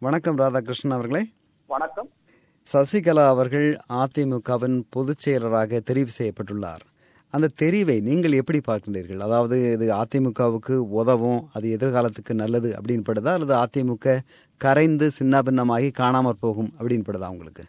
வணக்கம் ராதாகிருஷ்ணன் அவர்களே வணக்கம் சசிகலா அவர்கள் அதிமுகவின் பொதுச் செயலராக தெரிவு செய்யப்பட்டுள்ளார் அந்த தெரிவை நீங்கள் எப்படி பார்க்கின்றீர்கள் அதாவது இது அதிமுகவுக்கு உதவும் அது எதிர்காலத்துக்கு நல்லது அப்படின்னு படுதா அல்லது அதிமுக கரைந்து சின்னாபின்னமாகி காணாமற் போகும் அப்படின்னு படுதா உங்களுக்கு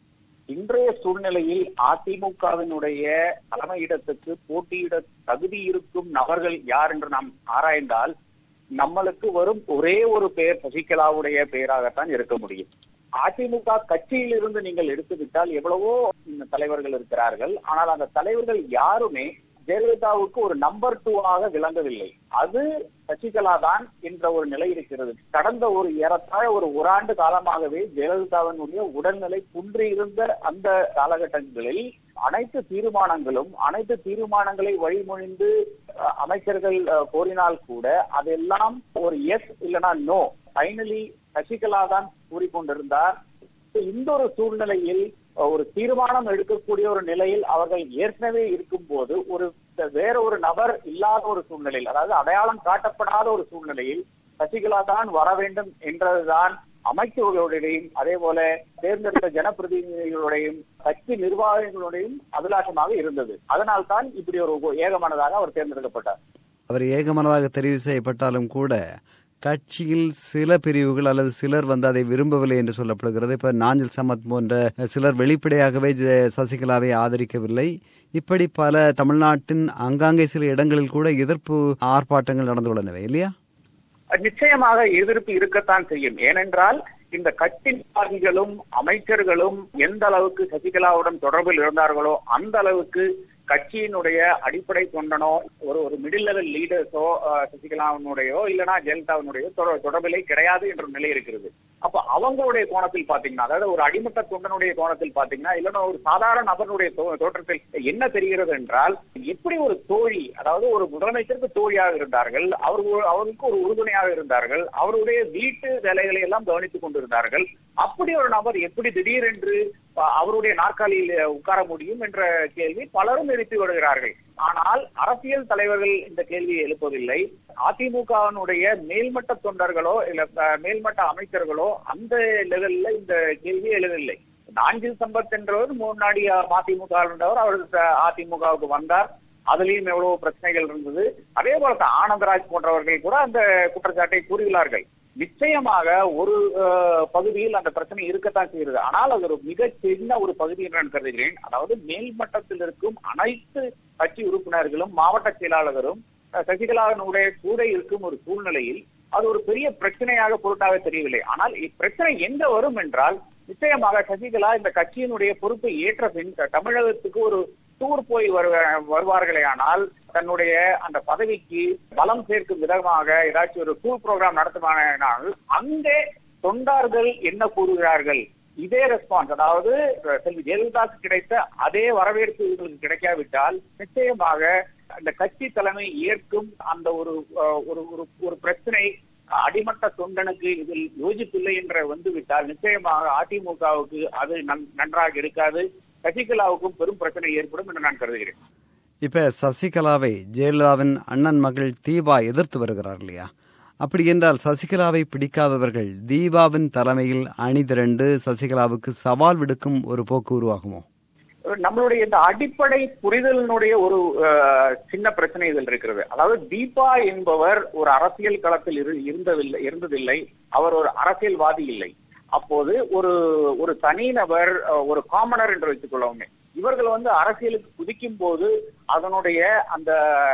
இன்றைய சூழ்நிலையில் அதிமுகவினுடைய தலைமையிடத்துக்கு போட்டியிட தகுதி இருக்கும் நபர்கள் யார் என்று நாம் ஆராய்ந்தால் நம்மளுக்கு வரும் ஒரே ஒரு பெயர் சசிகலாவுடைய பெயராகத்தான் இருக்க முடியும் அதிமுக கட்சியில் இருந்து நீங்கள் எடுத்துவிட்டால் எவ்வளவோ தலைவர்கள் இருக்கிறார்கள் ஆனால் அந்த தலைவர்கள் யாருமே ஜெயலலிதாவுக்கு ஒரு நம்பர் டூ ஆக விளங்கவில்லை அது சசிகலா தான் என்ற ஒரு நிலை இருக்கிறது கடந்த ஒரு ஏறத்தாழ ஒரு ஒரு ஆண்டு காலமாகவே ஜெயலலிதாவினுடைய உடல்நிலை குன்றியிருந்த அந்த காலகட்டங்களில் அனைத்து தீர்மானங்களும் அனைத்து தீர்மானங்களை வழிமொழிந்து அஹ், அமைச்சர்கள் அஹ், கோரினால் கூட அதெல்லாம் ஒரு எஸ் இல்லனா நோ ஃபைனலி சசிகலா தான் கூறிக்கொண்டிருந்தார் இந்த ஒரு சூழ்நிலையில் ஒரு தீர்மானம் எடுக்கக்கூடிய ஒரு நிலையில் அவர்கள் ஏற்கனவே இருக்கும் போது ஒரு வேற ஒரு நபர் இல்லாத ஒரு சூழ்நிலையில் அதாவது அடையாளம் காட்டப்படாத ஒரு சூழ்நிலையில் சசிகலா தான் வர வேண்டும் என்றதுதான் அமைச்சர்களுடையும் அதே போல தேர்ந்தெடுத்த ஜனப்பிரதிநிதிகளுடையும் கட்சி நிர்வாகிகளுடையும் அபிலாஷமாக இருந்தது அதனால் தான் இப்படி ஒரு ஏகமானதாக அவர் தேர்ந்தெடுக்கப்பட்டார் அவர் ஏகமனதாக தெரிவு செய்யப்பட்டாலும் கூட கட்சியில் சில பிரிவுகள் அல்லது சிலர் வந்து அதை விரும்பவில்லை என்று சொல்லப்படுகிறது இப்ப நாஞ்சில் சமத் போன்ற சிலர் வெளிப்படையாகவே ஜெ- சசிகலாவை ஆதரிக்கவில்லை இப்படி பல தமிழ்நாட்டின் அங்காங்கே சில இடங்களில் கூட எதிர்ப்பு ஆர்ப்பாட்டங்கள் நடந்து உள்ளனவே இல்லையா நிச்சயமாக எதிர்ப்பு இருக்கத்தான் செய்யும் ஏனென்றால் இந்த கட்சி நிர்வாகிகளும் அமைச்சர்களும் எந்த அளவுக்கு சசிகலாவுடன் தொடர்பில் இருந்தார்களோ அந்த அளவுக்கு கட்சியினுடைய அடிப்படை தொண்டனோ ஒரு ஒரு மிடில் லெவல் லீடர்ஸோ சசிகலாவினுடையோ இல்லனா ஜெயலலிதாவினுடைய தொட- தொடர்பிலே கிடையாது என்ற நிலை இருக்கிறது அப்ப அவங்களுடைய கோணத்தில் பாத்தீங்கன்னா அதாவது ஒரு அடிமட்ட தொண்டனுடைய கோணத்தில் பாத்தீங்கன்னா இல்லைன்னா ஒரு சாதாரண நபருடைய தோ- தோற்றத்தில் என்ன தெரிகிறது என்றால் எப்படி ஒரு தோழி அதாவது ஒரு முதலமைச்சருக்கு தோழியாக இருந்தார்கள் அவர் ஒரு- அவருக்கு ஒரு உறுதுணையாக இருந்தார்கள் அவருடைய வீட்டு வேலைகளை எல்லாம் கவனித்துக் கொண்டிருந்தார்கள் அப்படி ஒரு நபர் எப்படி திடீரென்று அஹ், அவருடைய நாற்காலியில் உட்கார முடியும் என்ற கேள்வி பலரும் எழுப்பி வருகிறார்கள் ஆனால் அரசியல் தலைவர்கள் இந்த கேள்வியை எழுப்பவில்லை அதிமுகவினுடைய மேல்மட்ட தொண்டர்களோ இல்ல அஹ், மேல்மட்ட அமைச்சர்களோ அந்த லெவல்ல இந்த கேள்வியை எழுதவில்லை நாஞ்சில் சம்பத் என்றவர் முன்னாடி மதிமுக இருந்தவர் அவர் ச- அதிமுகவுக்கு வந்தார் அதுலயும் எவ்வளவு பிரச்சனைகள் இருந்தது அதே போல தான் ஆனந்தராஜ் போன்றவர்கள் கூட அந்த குற்றச்சாட்டை கூறுகிறார்கள் நிச்சயமாக ஒரு அஹ், பகுதியில் அந்த பிரச்சனை இருக்கத்தான் செய்கிறது ஆனால் அது ஒரு மிக சின்ன ஒரு பகுதி என்று நான் கருதுகிறேன் அதாவது மேல்மட்டத்தில் இருக்கும் அனைத்து கட்சி உறுப்பினர்களும் மாவட்ட செயலாளரும் அஹ், சசிகலாவினுடைய கூட இருக்கும் ஒரு சூழ்நிலையில் அது ஒரு பெரிய பிரச்சனையாக பொருட்டாக தெரியவில்லை ஆனால் இப்பிரச்சனை எங்க வரும் என்றால் நிச்சயமாக சசிகலா இந்த கட்சியினுடைய பொறுப்பை ஏற்ற பின் த- தமிழகத்துக்கு ஒரு டூர் போய் வருவ- வருவார்களே ஆனால் தன்னுடைய அந்த பதவிக்கு பலம் சேர்க்கும் விதமாக ஏதாச்சும் ஒரு டூர் ப்ரோக்ராம் நடத்துவானால் அங்கே தொண்டார்கள் என்ன கூறுகிறார்கள் இதே ரெஸ்பான்ஸ் அதாவது அஹ், செல்வி ஜெயலலிதாவுக்கு கிடைத்த அதே வரவேற்பு இவங்களுக்கு கிடைக்காவிட்டால் நிச்சயமாக அந்த கட்சி தலைமை ஏற்கும் அந்த ஒரு அஹ், ஒரு ஒரு- ஒரு பிரச்சனை அடிமட்ட தொண்டனுக்கு இதில் யோசிப்பில்லை என்ற வந்துவிட்டால் நிச்சயமாக அதிமுகவுக்கு அது நன்- நன்றாக இருக்காது சசிகலாவுக்கும் பெரும் பிரச்சனை ஏற்படும் என்று நான் கருதுகிறேன் இப்ப சசிகலாவை ஜெயலலிதாவின் அண்ணன் மகள் தீபா எதிர்த்து வருகிறார் இல்லையா அப்படி என்றால் சசிகலாவை பிடிக்காதவர்கள் தீபாவின் தலைமையில் அணிதிரண்டு சசிகலாவுக்கு சவால் விடுக்கும் ஒரு போக்கு உருவாகுமோ நம்மளுடைய இந்த அடிப்படை புரிதலினுடைய ஒரு அஹ், சின்ன பிரச்சனை இதில் இருக்கிறது அதாவது தீபா என்பவர் ஒரு அரசியல் களத்தில் இரு- இருந்ததில்லை இருந்ததில்லை அவர் ஒரு அரசியல்வாதி இல்லை அப்போது ஒரு ஒரு தனிநபர் அஹ், ஒரு காமனர் என்று வைத்துக் கொள்ளவுமே இவர்கள் வந்து அரசியலுக்கு குதிக்கும் போது அதனுடைய அந்த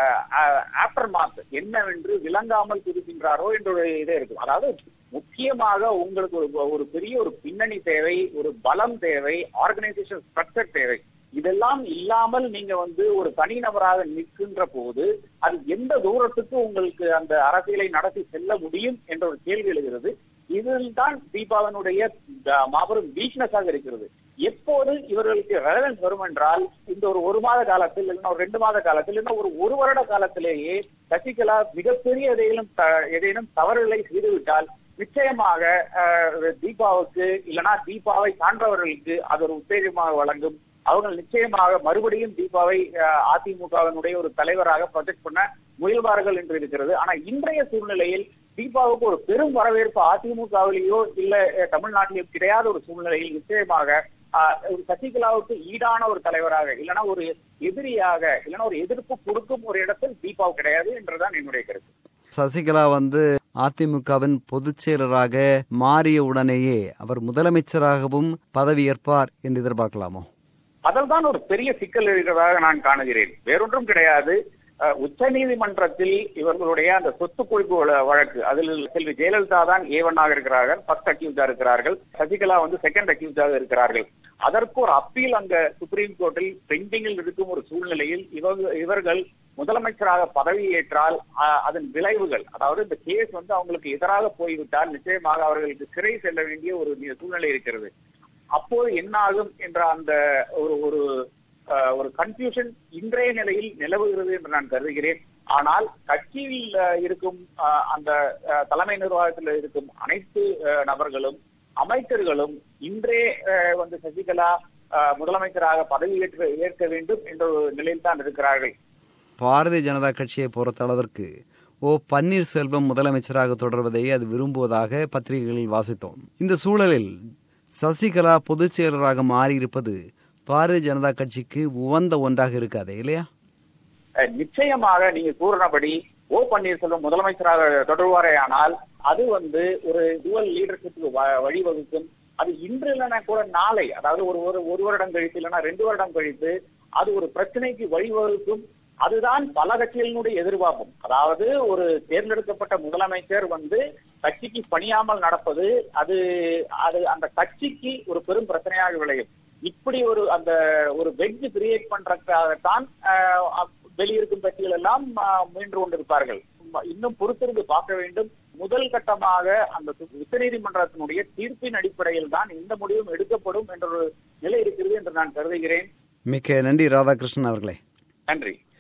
ஆப்டர் மார்க் என்னவென்று விளங்காமல் குதிக்கின்றாரோ என்ற ஒரு இதே இருக்கும் அதாவது முக்கியமாக உங்களுக்கு ஒரு ஒரு பெரிய ஒரு பின்னணி தேவை ஒரு பலம் தேவை ஆர்கனைசேஷன் ஸ்ட்ரக்சர் தேவை இதெல்லாம் இல்லாமல் நீங்க வந்து ஒரு தனிநபராக நிற்கின்ற போது அது எந்த தூரத்துக்கு உங்களுக்கு அந்த அரசியலை நடத்தி செல்ல முடியும் என்ற ஒரு கேள்வி எழுகிறது இதில் தான் தீபாவனுடைய அஹ், மாபெரும் வீக்னஸாக இருக்கிறது எப்போது இவர்களுக்கு ரெலவென்ஸ் வரும் என்றால் இந்த ஒரு ஒரு மாத காலத்தில் இல்லைன்னா ஒரு ரெண்டு மாத காலத்தில் இல்லைன்னா ஒரு ஒரு வருட காலத்திலேயே சசிகலா மிகப்பெரிய எதையிலும் த- ஏதேனும் தவறுகளை செய்துவிட்டால் நிச்சயமாக அஹ், தீபாவுக்கு இல்லைன்னா தீபாவை சான்றவர்களுக்கு அது ஒரு உத்தேஜமாக வழங்கும் அவர்கள் நிச்சயமாக மறுபடியும் தீபாவை அஹ், அதிமுகவினுடைய ஒரு தலைவராக ப்ரொஜெக்ட் பண்ண முயல்வார்கள் என்று இருக்கிறது ஆனா இன்றைய சூழ்நிலையில் தீபாவுக்கு ஒரு பெரும் வரவேற்பு அதிமுகவிலேயோ இல்ல அஹ், தமிழ்நாட்டிலேயோ கிடையாத ஒரு சூழ்நிலையில் நிச்சயமாக ஆஹ், ஒரு சசிகலாவுக்கு ஈடான ஒரு தலைவராக இல்லைன்னா ஒரு எதிரியாக இல்லைன்னா ஒரு எதிர்ப்பு கொடுக்கும் ஒரு இடத்தில் தீபாவு கிடையாது என்றுதான் என்னுடைய கருத்து சசிகலா வந்து அதிமுகவின் பொதுச் செயலராக மாறிய உடனேயே அவர் முதலமைச்சராகவும் பதவியேற்பார் என்று எதிர்பார்க்கலாமோ அதில் தான் ஒரு பெரிய சிக்கல் இருக்கிறதாக நான் காணுகிறேன் வேறொன்றும் கிடையாது அஹ், உச்சநீதிமன்றத்தில் இவர்களுடைய அந்த சொத்து குவிப்பு வழ- வழக்கு அதில் செல்வி ஜெயலலிதா தான் ஏவனாக இருக்கிறார்கள் ஃபர்ஸ்ட் அக்யூஸா இருக்கிறார்கள் சசிகலா வந்து செகண்ட் அக்யூஸாக இருக்கிறார்கள் அதற்கு ஒரு அப்பீல் அங்க சுப்ரீம் கோர்ட்டில் பெண்டிங்கில் இருக்கும் ஒரு சூழ்நிலையில் இவங்க இவர்கள் முதலமைச்சராக பதவியேற்றால் அஹ், அதன் விளைவுகள் அதாவது இந்த கேஸ் வந்து அவங்களுக்கு எதிராக போய்விட்டால் நிச்சயமாக அவர்களுக்கு சிறை செல்ல வேண்டிய ஒரு நி- சூழ்நிலை இருக்கிறது அப்போது என்ன ஆகும் என்ற அந்த ஒரு ஒரு அஹ், ஒரு கன்ஃபியூஷன் இன்றைய நிலையில் நிலவுகிறது என்று நான் கருதுகிறேன் ஆனால் கட்சியில் அஹ், இருக்கும் அஹ், அந்த அஹ், தலைமை நிர்வாகத்தில் இருக்கும் அனைத்து அஹ், நபர்களும் அமைச்சர்களும் இன்றே அஹ், வந்து சசிகலா அஹ், முதலமைச்சராக பதவியேற்று ஏற்க வேண்டும் என்ற ஒரு நிலையில் தான் இருக்கிறார்கள் பாரதிய ஜனதா கட்சியை பொறுத்தளவிற்கு ஓ பன்னீர்செல்வம் முதலமைச்சராக தொடர்வதை அது விரும்புவதாக பத்திரிகைகளில் வாசித்தோம் இந்த சூழலில் சசிகலா பொதுச் செயலராக மாறியிருப்பது பாரதிய ஜனதா கட்சிக்கு உவந்த ஒன்றாக இருக்காது இல்லையா அஹ், நிச்சயமாக நீங்க கூறினபடி ஓ பன்னீர்செல்வம் முதலமைச்சராக தொடர்வாரேயானால் அது வந்து ஒரு டுவல் லீடர்ஷிப்புக்கு வழிவகுக்கும் அது இன்று இல்லைன்னா கூட நாளை அதாவது ஒரு ஒரு ஒரு வருடம் கழித்து இல்லைன்னா ரெண்டு வருடம் கழித்து அது ஒரு பிரச்சனைக்கு வழிவகுக்கும் அதுதான் பல கட்சிகளினுடைய எதிர்பார்ப்பும் அதாவது ஒரு தேர்ந்தெடுக்கப்பட்ட முதலமைச்சர் வந்து கட்சிக்கு பணியாமல் நடப்பது அது அது அந்த கட்சிக்கு ஒரு பெரும் பிரச்சனையாக விளையும் இப்படி ஒரு அந்த ஒரு வெஜ் கிரியேட் பண்றதுக்காகத்தான் ஆஹ், வெளியிருக்கும் கட்சிகள் எல்லாம் ஆஹ், முயன்று கொண்டிருப்பார்கள் இன்னும் பொறுத்திருந்து பார்க்க வேண்டும் முதல் கட்டமாக அந்த உச்சநீதிமன்றத்தினுடைய தீர்ப்பின் அடிப்படையில் தான் இந்த முடிவும் எடுக்கப்படும் என்ற ஒரு நிலை இருக்கிறது என்று நான் கருதுகிறேன் மிக்க நன்றி ராதாகிருஷ்ணன் அவர்களே நன்றி